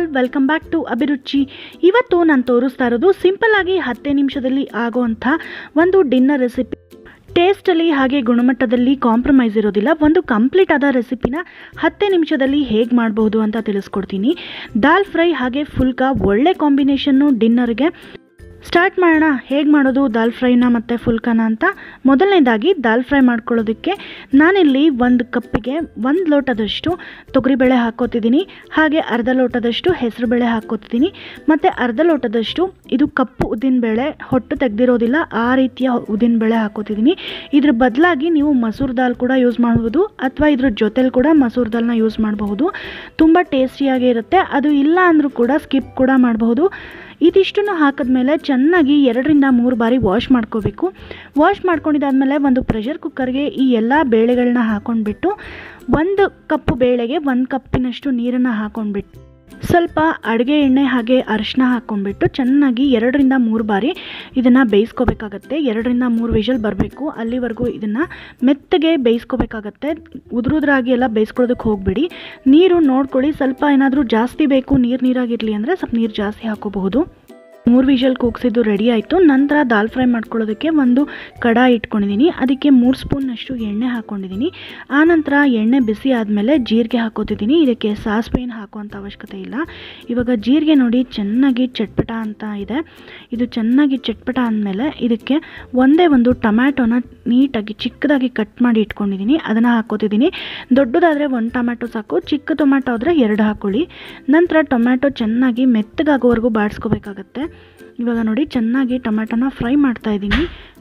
welcome back to ಅಭಿರುಚಿ ಇವತ್ತು ನಾನು ತೋರಿಸ್ತಾ ಇರೋದು ಸಿಂಪಲ್ ಆಗಿ ಹತ್ತೇ ನಿಮಿಷದಲ್ಲಿ ಆಗೋವಂಥ ಒಂದು ಡಿನ್ನರ್ ರೆಸಿಪಿ ಟೇಸ್ಟಲ್ಲಿ ಹಾಗೆ ಗುಣಮಟ್ಟದಲ್ಲಿ ಕಾಂಪ್ರಮೈಸ್ ಇರೋದಿಲ್ಲ ಒಂದು ಕಂಪ್ಲೀಟ್ ಆದ ರೆಸಿಪಿನ ಹತ್ತೇ ನಿಮಿಷದಲ್ಲಿ ಹೇಗೆ ಮಾಡಬಹುದು ಅಂತ ತಿಳಿಸ್ಕೊಡ್ತೀನಿ ದಾಲ್ ಫ್ರೈ ಹಾಗೆ ಫುಲ್ಕಾ ಒಳ್ಳೆ ಕಾಂಬಿನೇಷನ್ನು ಡಿನ್ನರ್ಗೆ ಸ್ಟಾರ್ಟ್ ಮಾಡೋಣ ಹೇಗೆ ಮಾಡೋದು ದಾಲ್ ಫ್ರೈನ ಮತ್ತು ಫುಲ್ಕಾನ ಅಂತ ಮೊದಲನೇದಾಗಿ ದಾಲ್ ಫ್ರೈ ಮಾಡ್ಕೊಳ್ಳೋದಕ್ಕೆ ನಾನಿಲ್ಲಿ ಒಂದು ಕಪ್ಪಿಗೆ ಒಂದು ಲೋಟದಷ್ಟು ತೊಗರಿಬೇಳೆ ಹಾಕ್ಕೋತಿದ್ದೀನಿ ಹಾಗೆ ಅರ್ಧ ಲೋಟದಷ್ಟು ಹೆಸರುಬೇಳೆ ಹಾಕ್ಕೋತಿದ್ದೀನಿ ಮತ್ತು ಅರ್ಧ ಲೋಟದಷ್ಟು ಇದು ಕಪ್ಪು ಉದ್ದಿನಬೇಳೆ ಹೊಟ್ಟು ತೆಗೆದಿರೋದಿಲ್ಲ ಆ ರೀತಿಯ ಉದ್ದಿನಬೇಳೆ ಹಾಕ್ಕೋತಿದ್ದೀನಿ ಇದ್ರ ಬದಲಾಗಿ ನೀವು ಮಸೂರ್ ದಾಲ್ ಕೂಡ ಯೂಸ್ ಮಾಡ್ಬೋದು ಅಥವಾ ಇದ್ರ ಜೊತೆಲಿ ಕೂಡ ಮಸೂರ್ ದಾಲ್ನ ಯೂಸ್ ಮಾಡಬಹುದು ತುಂಬ ಟೇಸ್ಟಿಯಾಗಿ ಇರುತ್ತೆ ಅದು ಇಲ್ಲ ಅಂದರೂ ಕೂಡ ಸ್ಕಿಪ್ ಕೂಡ ಮಾಡಬಹುದು ಇದಿಷ್ಟನ್ನು ಹಾಕಿದ್ಮೇಲೆ ಚೆನ್ನಾಗಿ ಎರಡರಿಂದ ಮೂರು ಬಾರಿ ವಾಶ್ ಮಾಡ್ಕೋಬೇಕು ವಾಶ್ ಮಾಡ್ಕೊಂಡಿದ್ದಾದಮೇಲೆ ಒಂದು ಪ್ರೆಷರ್ ಕುಕ್ಕರ್ಗೆ ಈ ಎಲ್ಲ ಬೇಳೆಗಳನ್ನ ಹಾಕ್ಕೊಂಡ್ಬಿಟ್ಟು ಒಂದು ಕಪ್ಪು ಬೇಳೆಗೆ ಒಂದು ಕಪ್ಪಿನಷ್ಟು ನೀರನ್ನು ಹಾಕ್ಕೊಂಡ್ಬಿಟ್ಟು ಸ್ವಲ್ಪ ಅಡುಗೆ ಎಣ್ಣೆ ಹಾಗೆ ಅರಿಶಿನ ಹಾಕ್ಕೊಂಡ್ಬಿಟ್ಟು ಚೆನ್ನಾಗಿ ಎರಡರಿಂದ ಮೂರು ಬಾರಿ ಇದನ್ನು ಬೇಯಿಸ್ಕೋಬೇಕಾಗತ್ತೆ ಎರಡರಿಂದ ಮೂರು ವಿಷಲ್ ಬರಬೇಕು ಅಲ್ಲಿವರೆಗೂ ಇದನ್ನು ಮೆತ್ತಗೆ ಬೇಯಿಸ್ಕೋಬೇಕಾಗತ್ತೆ ಉದುರುದ್ರಾಗಿ ಎಲ್ಲ ಬೇಯಿಸ್ಕೊಳ್ಳೋದಕ್ಕೆ ಹೋಗಬೇಡಿ ನೀರು ನೋಡ್ಕೊಳ್ಳಿ ಸ್ವಲ್ಪ ಏನಾದರೂ ಜಾಸ್ತಿ ಬೇಕು ನೀರು ನೀರಾಗಿರಲಿ ಅಂದರೆ ಸ್ವಲ್ಪ ನೀರು ಜಾಸ್ತಿ ಹಾಕೋಬಹುದು ಮೂರು ವಿಷಲ್ ಕೂಗ್ಸಿದ್ದು ರೆಡಿ ಆಯಿತು ನಂತರ ದಾಲ್ ಫ್ರೈ ಮಾಡ್ಕೊಳ್ಳೋದಕ್ಕೆ ಒಂದು ಕಡಾಯಿ ಇಟ್ಕೊಂಡಿದ್ದೀನಿ ಅದಕ್ಕೆ ಮೂರು ಸ್ಪೂನ್ನಷ್ಟು ಎಣ್ಣೆ ಹಾಕ್ಕೊಂಡಿದ್ದೀನಿ ಆನಂತರ ಎಣ್ಣೆ ಬಿಸಿ ಆದಮೇಲೆ ಜೀರಿಗೆ ಹಾಕೋತಿದ್ದೀನಿ ಇದಕ್ಕೆ ಸಾಸಿವೆಯನ್ನು ಹಾಕುವಂಥ ಅವಶ್ಯಕತೆ ಇಲ್ಲ ಇವಾಗ ಜೀರಿಗೆ ನೋಡಿ ಚೆನ್ನಾಗಿ ಚಟ್ಪಟ ಅಂತ ಇದೆ ಇದು ಚೆನ್ನಾಗಿ ಚಟ್ಪಟ ಆದಮೇಲೆ ಇದಕ್ಕೆ ಒಂದೇ ಒಂದು ಟೊಮ್ಯಾಟೊನ ನೀಟಾಗಿ ಚಿಕ್ಕದಾಗಿ ಕಟ್ ಮಾಡಿ ಇಟ್ಕೊಂಡಿದ್ದೀನಿ ಅದನ್ನು ಹಾಕೋತಿದ್ದೀನಿ ದೊಡ್ಡದಾದರೆ ಒಂದು ಟೊಮ್ಯಾಟೊ ಸಾಕು ಚಿಕ್ಕ ಟೊಮ್ಯಾಟೊ ಆದರೆ ಎರಡು ಹಾಕ್ಕೊಳ್ಳಿ ನಂತರ ಟೊಮ್ಯಾಟೊ ಚೆನ್ನಾಗಿ ಮೆತ್ತಗಾಗೋವರೆಗೂ ಬಾಡಿಸ್ಕೋಬೇಕಾಗತ್ತೆ ಇವಾಗ ನೋಡಿ ಚೆನ್ನಾಗಿ ಟೊಮ್ಯಾಟೊನ ಫ್ರೈ ಮಾಡ್ತಾ ಇದ್ದೀನಿ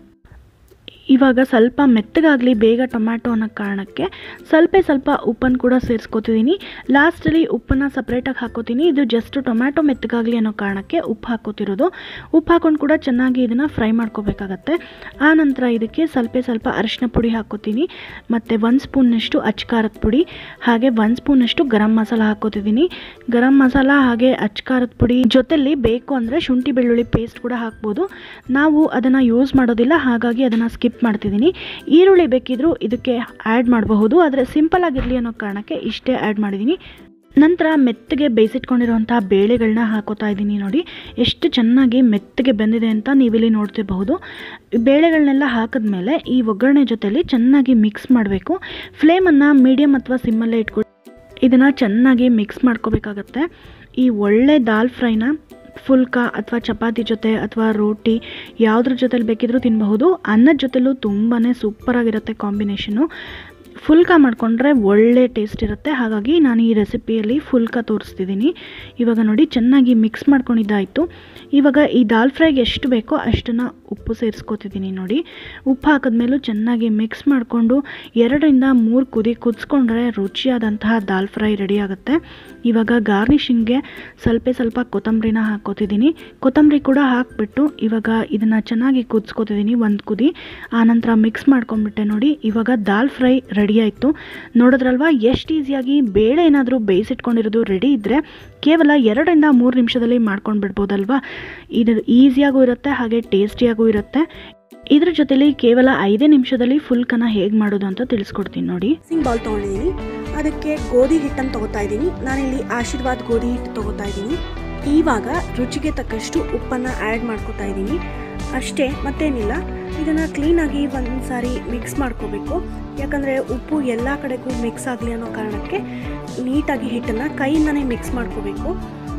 ಇವಾಗ ಸ್ವಲ್ಪ ಮೆತ್ತಗಾಗಲಿ ಬೇಗ ಟೊಮ್ಯಾಟೊ ಅನ್ನೋ ಕಾರಣಕ್ಕೆ ಸ್ವಲ್ಪ ಸ್ವಲ್ಪ ಉಪ್ಪನ್ನು ಕೂಡ ಸೇರಿಸ್ಕೊತಿದ್ದೀನಿ ಲಾಸ್ಟಲ್ಲಿ ಉಪ್ಪನ್ನು ಸಪ್ರೇಟಾಗಿ ಹಾಕೋತೀನಿ ಇದು ಜಸ್ಟ್ ಟೊಮ್ಯಾಟೊ ಮೆತ್ತಗಾಗಲಿ ಅನ್ನೋ ಕಾರಣಕ್ಕೆ ಉಪ್ಪು ಹಾಕೋತಿರೋದು ಉಪ್ಪು ಹಾಕೊಂಡು ಕೂಡ ಚೆನ್ನಾಗಿ ಇದನ್ನು ಫ್ರೈ ಮಾಡ್ಕೋಬೇಕಾಗತ್ತೆ ಆ ನಂತರ ಇದಕ್ಕೆ ಸ್ವಲ್ಪ ಸ್ವಲ್ಪ ಅರಿಶಿನ ಪುಡಿ ಹಾಕೋತೀನಿ ಮತ್ತು ಒಂದು ಸ್ಪೂನ್ನಷ್ಟು ಅಚ್ಕಾರದ ಪುಡಿ ಹಾಗೆ ಒಂದು ಸ್ಪೂನಷ್ಟು ಗರಂ ಮಸಾಲ ಹಾಕೋತಿದ್ದೀನಿ ಗರಂ ಮಸಾಲ ಹಾಗೆ ಅಚ್ಕಾರದ ಪುಡಿ ಜೊತೆಲಿ ಬೇಕು ಅಂದರೆ ಶುಂಠಿ ಬೆಳ್ಳುಳ್ಳಿ ಪೇಸ್ಟ್ ಕೂಡ ಹಾಕ್ಬೋದು ನಾವು ಅದನ್ನು ಯೂಸ್ ಮಾಡೋದಿಲ್ಲ ಹಾಗಾಗಿ ಅದನ್ನು ಸ್ಕಿಪ್ ಮಾಡ್ತಿದ್ದೀನಿ ಈರುಳ್ಳಿ ಬೇಕಿದ್ರೂ ಇದಕ್ಕೆ ಆ್ಯಡ್ ಮಾಡಬಹುದು ಆದರೆ ಸಿಂಪಲ್ ಆಗಿರಲಿ ಅನ್ನೋ ಕಾರಣಕ್ಕೆ ಇಷ್ಟೇ ಆ್ಯಡ್ ಮಾಡಿದ್ದೀನಿ ನಂತರ ಮೆತ್ತಗೆ ಬೇಯಿಸಿಟ್ಕೊಂಡಿರುವಂಥ ಬೇಳೆಗಳನ್ನ ಹಾಕೋತಾ ಇದ್ದೀನಿ ನೋಡಿ ಎಷ್ಟು ಚೆನ್ನಾಗಿ ಮೆತ್ತಗೆ ಬೆಂದಿದೆ ಅಂತ ನೀವಿಲ್ಲಿ ನೋಡ್ತಿರಬಹುದು ಬೇಳೆಗಳನ್ನೆಲ್ಲ ಹಾಕಿದ್ಮೇಲೆ ಈ ಒಗ್ಗರಣೆ ಜೊತೆಲಿ ಚೆನ್ನಾಗಿ ಮಿಕ್ಸ್ ಮಾಡಬೇಕು ಫ್ಲೇಮನ್ನು ಮೀಡಿಯಮ್ ಅಥವಾ ಸಿಮ್ಮಲ್ಲೇ ಇಟ್ಕೊಂಡು ಇದನ್ನು ಚೆನ್ನಾಗಿ ಮಿಕ್ಸ್ ಮಾಡ್ಕೋಬೇಕಾಗತ್ತೆ ಈ ಒಳ್ಳೆ ದಾಲ್ ಫ್ರೈನ ಫುಲ್ಕಾ ಅಥವಾ ಚಪಾತಿ ಜೊತೆ ಅಥವಾ ರೋಟಿ ಯಾವುದ್ರ ಜೊತೆಲಿ ಬೇಕಿದ್ರೂ ತಿನ್ನಬಹುದು ಅನ್ನದ ಜೊತೆಲೂ ತುಂಬಾ ಸೂಪರಾಗಿರುತ್ತೆ ಕಾಂಬಿನೇಷನು ಫುಲ್ಕಾ ಮಾಡಿಕೊಂಡ್ರೆ ಒಳ್ಳೆ ಟೇಸ್ಟ್ ಇರುತ್ತೆ ಹಾಗಾಗಿ ನಾನು ಈ ರೆಸಿಪಿಯಲ್ಲಿ ಫುಲ್ಕಾ ತೋರಿಸ್ತಿದ್ದೀನಿ ಇವಾಗ ನೋಡಿ ಚೆನ್ನಾಗಿ ಮಿಕ್ಸ್ ಮಾಡ್ಕೊಂಡಿದ್ದಾಯಿತು ಇವಾಗ ಈ ದಾಲ್ ಫ್ರೈಗೆ ಎಷ್ಟು ಬೇಕೋ ಅಷ್ಟನ್ನು ಉಪ್ಪು ಸೇರಿಸ್ಕೊತಿದ್ದೀನಿ ನೋಡಿ ಉಪ್ಪು ಹಾಕಿದ್ಮೇಲೂ ಚೆನ್ನಾಗಿ ಮಿಕ್ಸ್ ಮಾಡಿಕೊಂಡು ಎರಡರಿಂದ ಮೂರು ಕುದಿ ಕುದಿಸ್ಕೊಂಡ್ರೆ ರುಚಿಯಾದಂತಹ ದಾಲ್ ಫ್ರೈ ರೆಡಿ ಆಗುತ್ತೆ ಇವಾಗ ಗಾರ್ನಿಷಿಂಗ್ಗೆ ಸ್ವಲ್ಪ ಸ್ವಲ್ಪ ಕೊತ್ತಂಬರಿನ ಹಾಕ್ಕೋತಿದ್ದೀನಿ ಕೊತ್ತಂಬರಿ ಕೂಡ ಹಾಕಿಬಿಟ್ಟು ಇವಾಗ ಇದನ್ನು ಚೆನ್ನಾಗಿ ಕುದಿಸ್ಕೊತಿದ್ದೀನಿ ಒಂದು ಕುದಿ ಆನಂತರ ಮಿಕ್ಸ್ ಮಾಡ್ಕೊಂಡ್ಬಿಟ್ಟೆ ನೋಡಿ ಇವಾಗ ದಾಲ್ ಫ್ರೈ ರೆಡಿ ಆಯಿತು ನೋಡಿದ್ರಲ್ವಾ ಎಷ್ಟು ಈಸಿಯಾಗಿ ಬೇಳೆ ಏನಾದರೂ ಬೇಯಿಸಿಟ್ಕೊಂಡಿರೋದು ರೆಡಿ ಇದ್ದರೆ ಕೇವಲ ಎರಡರಿಂದ ಮೂರು ನಿಮಿಷದಲ್ಲಿ ಮಾಡ್ಕೊಂಡು ಬಿಡ್ಬೋದಲ್ವಾ ಇದು ಈಸಿಯಾಗೂ ಇರುತ್ತೆ ಹಾಗೆ ಟೇಸ್ಟಿಯಾಗೂ ಇರುತ್ತೆ ಇದ್ರ ಜೊತೆಲಿ ಕೇವಲ ಐದೇ ನಿಮಿಷದಲ್ಲಿ ಫುಲ್ಕನ ಹೇಗೆ ಮಾಡೋದು ಅಂತ ತಿಳಿಸ್ಕೊಡ್ತೀನಿ ನೋಡಿ ಮಿಕ್ಸಿಂಗ್ ಬೌಲ್ ತೊಗೊಂಡಿದ್ದೀನಿ ಅದಕ್ಕೆ ಗೋಧಿ ಹಿಟ್ಟನ್ನು ತೊಗೋತಾ ಇದ್ದೀನಿ ನಾನಿಲ್ಲಿ ಆಶೀರ್ವಾದ್ ಗೋಧಿ ಹಿಟ್ಟು ತೊಗೋತಾ ಇದ್ದೀನಿ ಇವಾಗ ರುಚಿಗೆ ತಕ್ಕಷ್ಟು ಉಪ್ಪನ್ನು ಆ್ಯಡ್ ಮಾಡ್ಕೋತಾ ಇದ್ದೀನಿ ಅಷ್ಟೇ ಮತ್ತೇನಿಲ್ಲ ಇದನ್ನು ಕ್ಲೀನಾಗಿ ಒಂದು ಸಾರಿ ಮಿಕ್ಸ್ ಮಾಡ್ಕೋಬೇಕು ಯಾಕಂದರೆ ಉಪ್ಪು ಎಲ್ಲ ಕಡೆಗೂ ಮಿಕ್ಸ್ ಆಗಲಿ ಅನ್ನೋ ಕಾರಣಕ್ಕೆ ನೀಟಾಗಿ ಹಿಟ್ಟನ್ನು ಕೈಯಿಂದನೇ ಮಿಕ್ಸ್ ಮಾಡ್ಕೋಬೇಕು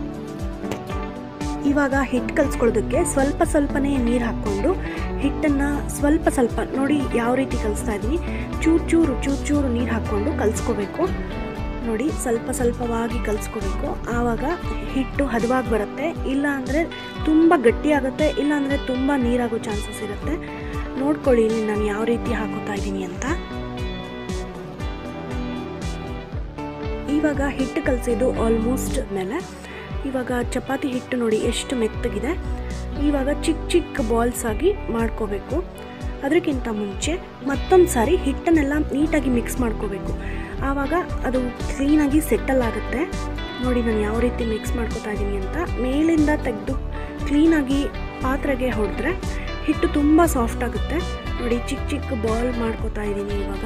ಇವಾಗ ಹಿಟ್ಟು ಕಲಿಸ್ಕೊಳ್ಳೋದಕ್ಕೆ ಸ್ವಲ್ಪ ಸ್ವಲ್ಪನೇ ನೀರು ಹಾಕ್ಕೊಂಡು ಹಿಟ್ಟನ್ನು ಸ್ವಲ್ಪ ಸ್ವಲ್ಪ ನೋಡಿ ಯಾವ ರೀತಿ ಕಲಿಸ್ತಾ ಇದ್ದೀನಿ ಚೂರು ಚೂರು ಚೂರು ಚೂರು ನೀರು ಹಾಕ್ಕೊಂಡು ಕಲಿಸ್ಕೋಬೇಕು ನೋಡಿ ಸ್ವಲ್ಪ ಸ್ವಲ್ಪವಾಗಿ ಕಲಿಸ್ಕೋಬೇಕು ಆವಾಗ ಹಿಟ್ಟು ಹದವಾಗಿ ಬರುತ್ತೆ ಇಲ್ಲ ಅಂದರೆ ತುಂಬ ಗಟ್ಟಿಯಾಗುತ್ತೆ ಇಲ್ಲ ಅಂದರೆ ತುಂಬ ನೀರಾಗೋ ಚಾನ್ಸಸ್ ಇರುತ್ತೆ ನೋಡ್ಕೊಳ್ಳಿ ಇಲ್ಲಿ ನಾನು ಯಾವ ರೀತಿ ಹಾಕೋತಾ ಇದ್ದೀನಿ ಅಂತ ಇವಾಗ ಹಿಟ್ಟು ಕಲಸಿದ್ದು ಆಲ್ಮೋಸ್ಟ್ ಮೇಲೆ ಇವಾಗ ಚಪಾತಿ ಹಿಟ್ಟು ನೋಡಿ ಎಷ್ಟು ಮೆತ್ತಗಿದೆ ಇವಾಗ ಚಿಕ್ಕ ಚಿಕ್ಕ ಬಾಲ್ಸ್ ಆಗಿ ಮಾಡ್ಕೋಬೇಕು ಅದಕ್ಕಿಂತ ಮುಂಚೆ ಮತ್ತೊಂದು ಸಾರಿ ಹಿಟ್ಟನ್ನೆಲ್ಲ ನೀಟಾಗಿ ಮಿಕ್ಸ್ ಮಾಡ್ಕೋಬೇಕು ಆವಾಗ ಅದು ಕ್ಲೀನಾಗಿ ಸೆಟಲ್ ಆಗುತ್ತೆ ನೋಡಿ ನಾನು ಯಾವ ರೀತಿ ಮಿಕ್ಸ್ ಮಾಡ್ಕೋತಾ ಇದ್ದೀನಿ ಅಂತ ಮೇಲಿಂದ ತೆಗೆದು ಕ್ಲೀನಾಗಿ ಪಾತ್ರೆಗೆ ಹೊಡೆದ್ರೆ ಹಿಟ್ಟು ತುಂಬ ಸಾಫ್ಟ್ ಆಗುತ್ತೆ ನೋಡಿ ಚಿಕ್ಕ ಚಿಕ್ಕ ಬಾಲ್ ಮಾಡ್ಕೋತಾ ಇದ್ದೀನಿ ಇವಾಗ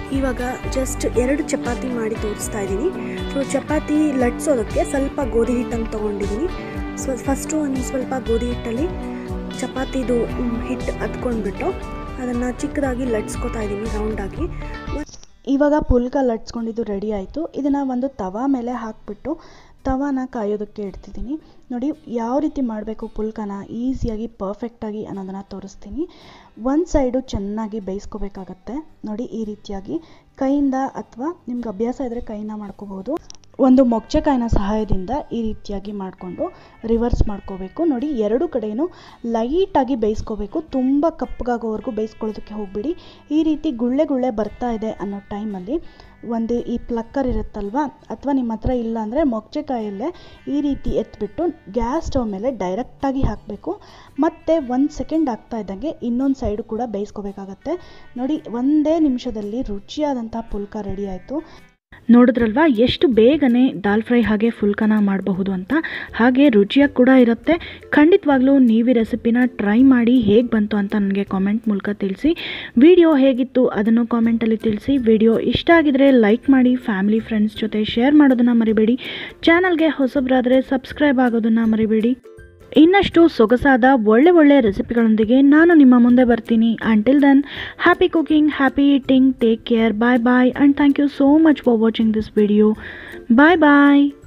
ಇವಾಗ ಜಸ್ಟ್ ಎರಡು ಚಪಾತಿ ಮಾಡಿ ತೋರಿಸ್ತಾ ಇದ್ದೀನಿ ಸೊ ಚಪಾತಿ ಲಟ್ಸೋದಕ್ಕೆ ಸ್ವಲ್ಪ ಗೋಧಿ ಹಿಟ್ಟನ್ನು ತೊಗೊಂಡಿದ್ದೀನಿ ಸೊ ಫಸ್ಟು ಒಂದು ಸ್ವಲ್ಪ ಗೋಧಿ ಹಿಟ್ಟಲ್ಲಿ ಚಪಾತಿದು ಮ್, ಹಿಟ್ಟು ಹತ್ಕೊಂಡ್ಬಿಟ್ಟು ಅದನ್ನು ಚಿಕ್ಕದಾಗಿ ಲಟ್ಸ್ಕೊತಾ ಇದ್ದೀನಿ ರೌಂಡಾಗಿ ಇವಾಗ ಪುಲ್ಕ ಲಟ್ಸ್ಕೊಂಡಿದ್ದು ರೆಡಿ ಆಯಿತು ಇದನ್ನು ಒಂದು ತವಾ ಮೇಲೆ ಹಾಕಿಬಿಟ್ಟು ತವಾನ ಕಾಯೋದಕ್ಕೆ ಇಡ್ತಿದ್ದೀನಿ ನೋಡಿ ಯಾವ ರೀತಿ ಮಾಡಬೇಕು ಪುಲ್ಕನ ಈಸಿಯಾಗಿ ಪರ್ಫೆಕ್ಟಾಗಿ ಅನ್ನೋದನ್ನು ತೋರಿಸ್ತೀನಿ ಒಂದು ಸೈಡು ಚೆನ್ನಾಗಿ ಬೇಯಿಸ್ಕೋಬೇಕಾಗತ್ತೆ ನೋಡಿ ಈ ರೀತಿಯಾಗಿ ಕೈಯಿಂದ ಅಥವಾ ನಿಮ್ಗೆ ಅಭ್ಯಾಸ ಇದ್ದರೆ ಕೈಯಿಂದ ಮಾಡ್ಕೋಬೋದು ಒಂದು ಮೊಗ್ಚೆಕಾಯಿನ ಸಹಾಯದಿಂದ ಈ ರೀತಿಯಾಗಿ ಮಾಡಿಕೊಂಡು ರಿವರ್ಸ್ ಮಾಡ್ಕೋಬೇಕು ನೋಡಿ ಎರಡು ಕಡೆಯೂ ಲೈಟಾಗಿ ಬೇಯಿಸ್ಕೋಬೇಕು ತುಂಬ ಕಪ್ಪಗಾಗೋವರೆಗೂ ಬೇಯಿಸ್ಕೊಳ್ಳೋದಕ್ಕೆ ಹೋಗ್ಬಿಡಿ ಈ ರೀತಿ ಗುಳ್ಳೆ ಗುಳ್ಳೆ ಬರ್ತಾ ಇದೆ ಅನ್ನೋ ಟೈಮಲ್ಲಿ ಒಂದು ಈ ಪ್ಲಕ್ಕರ್ ಇರುತ್ತಲ್ವಾ ಅಥವಾ ನಿಮ್ಮ ಹತ್ರ ಇಲ್ಲ ಅಂದರೆ ಮೊಗ್ಚೆಕಾಯಲ್ಲೇ ಈ ರೀತಿ ಎತ್ಬಿಟ್ಟು ಗ್ಯಾಸ್ ಸ್ಟವ್ ಮೇಲೆ ಡೈರೆಕ್ಟಾಗಿ ಹಾಕಬೇಕು ಮತ್ತು ಒಂದು ಸೆಕೆಂಡ್ ಆಗ್ತಾ ಇದ್ದಂಗೆ ಇನ್ನೊಂದು ಸೈಡು ಕೂಡ ಬೇಯಿಸ್ಕೋಬೇಕಾಗತ್ತೆ ನೋಡಿ ಒಂದೇ ನಿಮಿಷದಲ್ಲಿ ರುಚಿಯಾದಂಥ ಪುಲ್ಕ ರೆಡಿ ಆಯಿತು ನೋಡಿದ್ರಲ್ವಾ ಎಷ್ಟು ಬೇಗನೆ ದಾಲ್ ಫ್ರೈ ಹಾಗೆ ಫುಲ್ಕನ ಮಾಡಬಹುದು ಅಂತ ಹಾಗೆ ರುಚಿಯಾಗಿ ಕೂಡ ಇರುತ್ತೆ ಖಂಡಿತವಾಗ್ಲೂ ನೀವು ಈ ರೆಸಿಪಿನ ಟ್ರೈ ಮಾಡಿ ಹೇಗೆ ಬಂತು ಅಂತ ನನಗೆ ಕಾಮೆಂಟ್ ಮೂಲಕ ತಿಳಿಸಿ ವಿಡಿಯೋ ಹೇಗಿತ್ತು ಅದನ್ನು ಕಾಮೆಂಟಲ್ಲಿ ತಿಳಿಸಿ ವಿಡಿಯೋ ಇಷ್ಟ ಆಗಿದ್ರೆ ಲೈಕ್ ಮಾಡಿ ಫ್ಯಾಮಿಲಿ ಫ್ರೆಂಡ್ಸ್ ಜೊತೆ ಶೇರ್ ಮಾಡೋದನ್ನು ಮರಿಬೇಡಿ ಚಾನಲ್ಗೆ ಹೊಸಬ್ರಾದರೆ ಸಬ್ಸ್ಕ್ರೈಬ್ ಆಗೋದನ್ನು ಮರಿಬೇಡಿ ಇನ್ನಷ್ಟು ಸೊಗಸಾದ ಒಳ್ಳೆ ಒಳ್ಳೆ ರೆಸಿಪಿಗಳೊಂದಿಗೆ ನಾನು ನಿಮ್ಮ ಮುಂದೆ ಬರ್ತೀನಿ until then happy cooking happy eating take care bye bye and thank you so much for watching this video bye bye